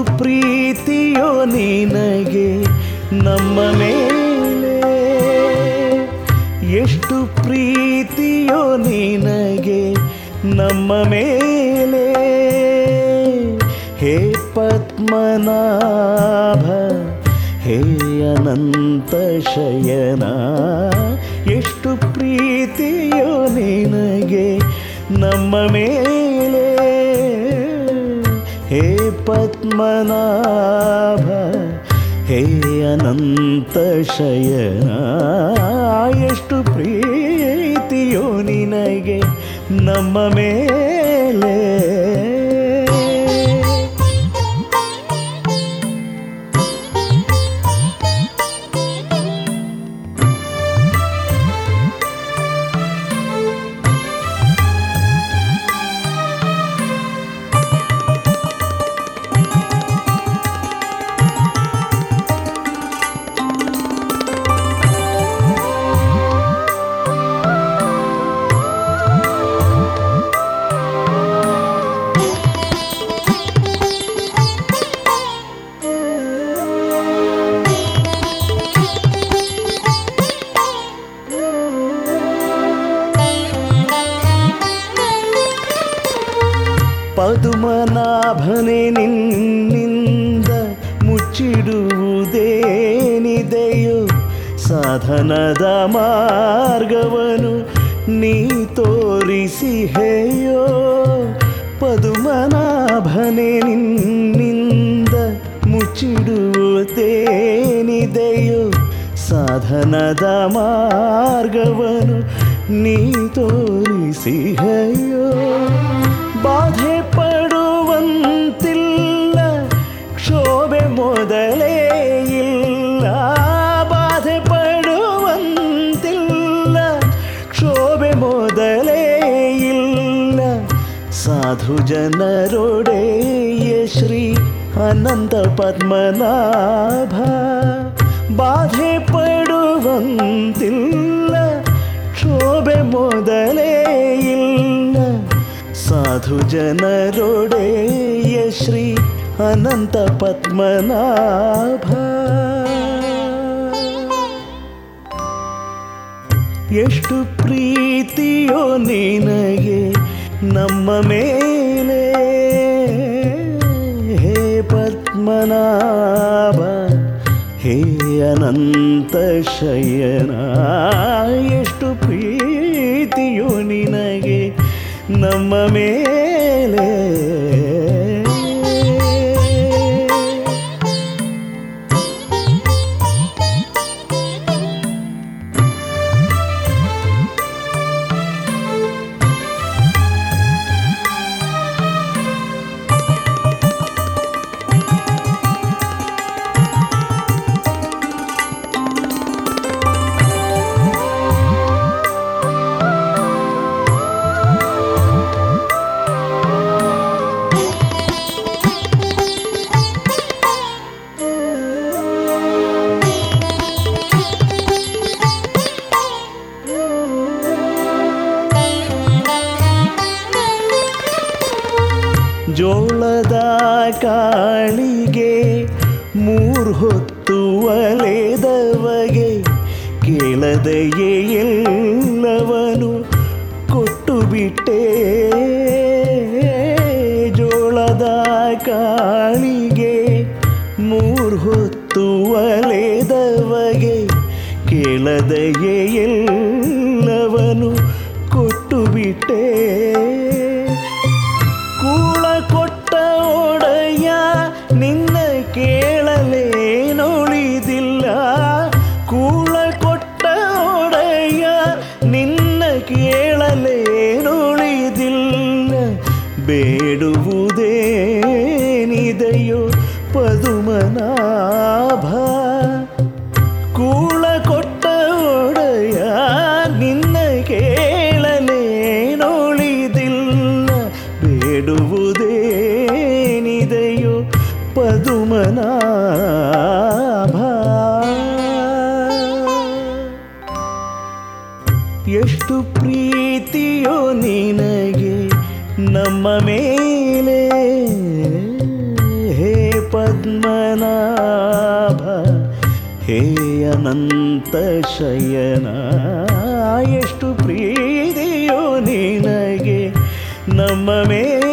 ಪ್ರೀತಿಯೋ ನಿನಗೆ ನಮ್ಮ ಮೇಲೆ ಎಷ್ಟು ಪ್ರೀತಿಯೋ ನಿನಗೆ ನಮ್ಮ ಮೇಲೆ ಹೇ ಪದ್ಮನಾಭ ಹೇ ಅನಂತ ಶಯನ ಎಷ್ಟು ಪ್ರೀತಿಯೋ ನಿನಗೆ ನಮ್ಮ ಮೇಲೆ ಹೇ ಪದ್ಮನಾಭ ಹೇ ಅನಂತ ಶಯನ ಎಷ್ಟು ಪ್ರೀತಿಯೋ ನಿನಗೆ ನಮ್ಮ ಮೇಲೆ ಪದುಮನಾಭನೆ ನಿನ್ನಿಂದ ಮುಚ್ಚಿಡುವುದೇನಿದೆಯೋ ಸಾಧನದ ಮಾರ್ಗವನು ನೀ ತೋರಿಸಿ ಹೇಯೋ ಪದುಮನಾಭನೆ ನಿನ್ನಿಂದ ಮುಚ್ಚಿಡುವುದೇನಿದೆಯೋ ಸಾಧನದ ಮಾರ್ಗವನು ನೀ ತೋರಿಸಿ ಹೇಯೋ ಬಾಧೆ ಪಡುವಂತಿಲ್ಲ ಕ್ಷೋಭೆ ಮೊದಲೇ ಇಲ್ಲ ಬಾಧೆ ಪಡುವಂತಿಲ್ಲ ಕ್ಷೋಭೆ ಮೊದಲೇ ಇಲ್ಲ ಸಾಧು ಜನರೊಡೆಯ ಶ್ರೀ ಅನಂತ ಪದ್ಮನಾಭ ಬಾಧೆ ಪಡುವಂತಿಲ್ಲ ಕ್ಷೋಭೆ ಮೊದಲೇ ಇಲ್ಲ ಸಾಧು ಜನರೊಡೆಯ ಶ್ರೀ ಅನಂತ ಪದ್ಮನಾಭ ಎಷ್ಟು ಪ್ರೀತಿಯೋ ನಿನಗೆ ನಮ್ಮ ಮೇಲೆ ಹೇ ಪದ್ಮನಾಭ ಹೇ ಅನಂತ ಶಯನ ಎಷ್ಟು ಪ್ರೀತಿಯೋ ನಿನಗೆ ನಮ್ಮ ಮೇಲೆ ಜೋಳದ ಕಾಳಿಗೆ ಮೂರು ಹೊತ್ತು ಒಲೆದವಗೆ ಕೇಳದೆಯೇ ಎಲ್ಲವನು ಕೊಟ್ಟು ಬಿಟ್ಟೆ ಜೋಳದ ಕಾಳಿಗೆ ಮೂರು ಹೊತ್ತು ಒಲೆದವಗೆ ಕೇಳದೆಯೇ ಎಲ್ಲವನು ಕೊಟ್ಟು ಬಿಟ್ಟೆ ಕೂಳ ಕೊಟ್ಟ ಒಡೆಯ ನಿನ್ನ ಕೇಳಲೇನೊಳಿದಿಲ್ಲ ಕೂಳ ಕೊಟ್ಟ ಒಡೆಯ ನಿನ್ನ ಕೇಳಲೇನೊಳಿದಿಲ್ಲ ಬೇಡುವುದೇನಿದೆಯೋ ಪದುಮನಾಭ ಕೂಳ ಕೊಟ್ಟ ಒಡೆಯ ನಿನ್ನ ಕೇಳಲೇನೊಳಿದಿಲ್ಲ ಬೇಡುವುದೇನಿದೆಯೋ ಪದುಮನಾಭ ಎಷ್ಟು ಪ್ರೀತಿಯೋ ನಿನಗೆ ನಮ್ಮ ಮೇಲೆ ಹೇ ಪ ಪದ್ಮನಾಭ ಹೇ ಅನಂತ ಶಯನ ಎಷ್ಟು ಪ್ರೀತಿಯೋ ನಿನಗೆ ನಮ್ಮ ಮೇಲೆ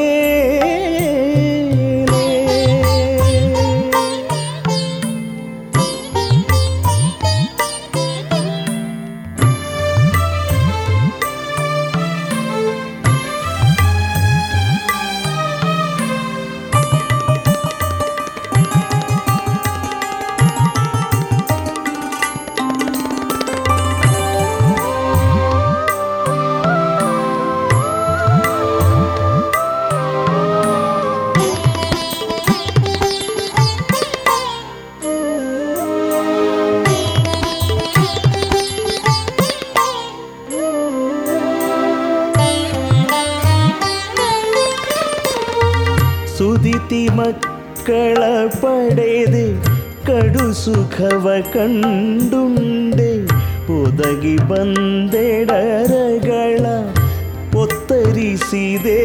ಸುದಿತಿ ಮಕ್ಕಳ ಪಡೆದೆ ಕಡು ಸುಖವ ಕಂಡುಂಡೆ ಒದಗಿ ಬಂದೆಡರಗಳ ಒತ್ತರಿಸಿದೆ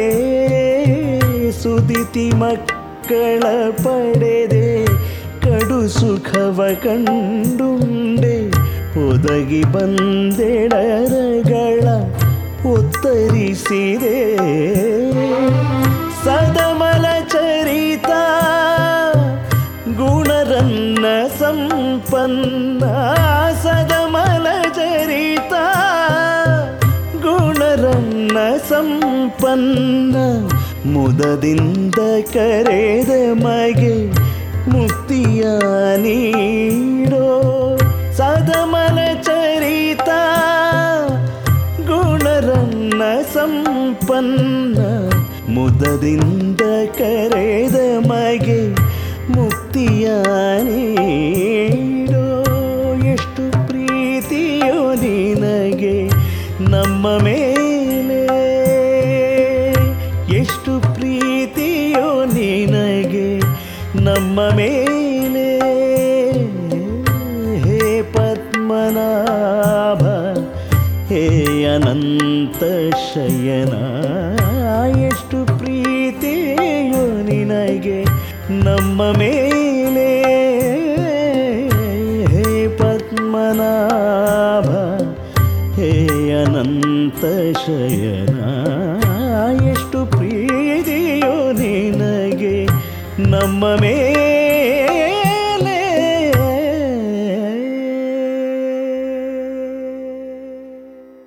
ಸುದಿತಿ ಮಕ್ಕಳ ಪಡೆದೆ ಕಡು ಸುಖವ ಕಂಡುಂಡೆ ಒದಗಿ ಬಂದೆಡರಗಳ ಒತ್ತರಿಸಿದೆ ಸದಮಲ ಚರಿತ ಗುಣರನ್ನ ಸಂಪನ್ನ ಸದಮಲ ಚರಿತ ಗುಣರನ್ನ ಸಂಪನ್ನ ಮುದದಿಂದ ಕರೆದ ಮಗೆ ಮುಕ್ತಿಯ ನೀಡೋ ಸದಮಲ ಚರಿತ ಗುಣರನ್ನ ಸಂಪನ್ನ ಮುದದಿಂದ ಕರೆದ ಮಗೆ ಮುಕ್ತಿಯ ನೀಡೋ ಎಷ್ಟು ಪ್ರೀತಿಯೋ ನಿನಗೆ ನಮ್ಮ ಮೇಲೆ ಎಷ್ಟು ಪ್ರೀತಿಯೋ ನಿನಗೆ ನಮ್ಮ ಮೇಲೆ ಹೇ ಪದ್ಮನಾಭ ಹೇ ಅನಂತ ಶಯನ ಎಷ್ಟು ಪ್ರೀತಿಯೋ ನಿನಗೆ ನಮ್ಮ ಮೇಲೆ ಹೇ ಪದ್ಮನಾಭ ಹೇ ಅನಂತ ಶಯನ ಎಷ್ಟು ಪ್ರೀತಿಯೋ ನಿನಗೆ ನಮ್ಮ ಮೇಲೆ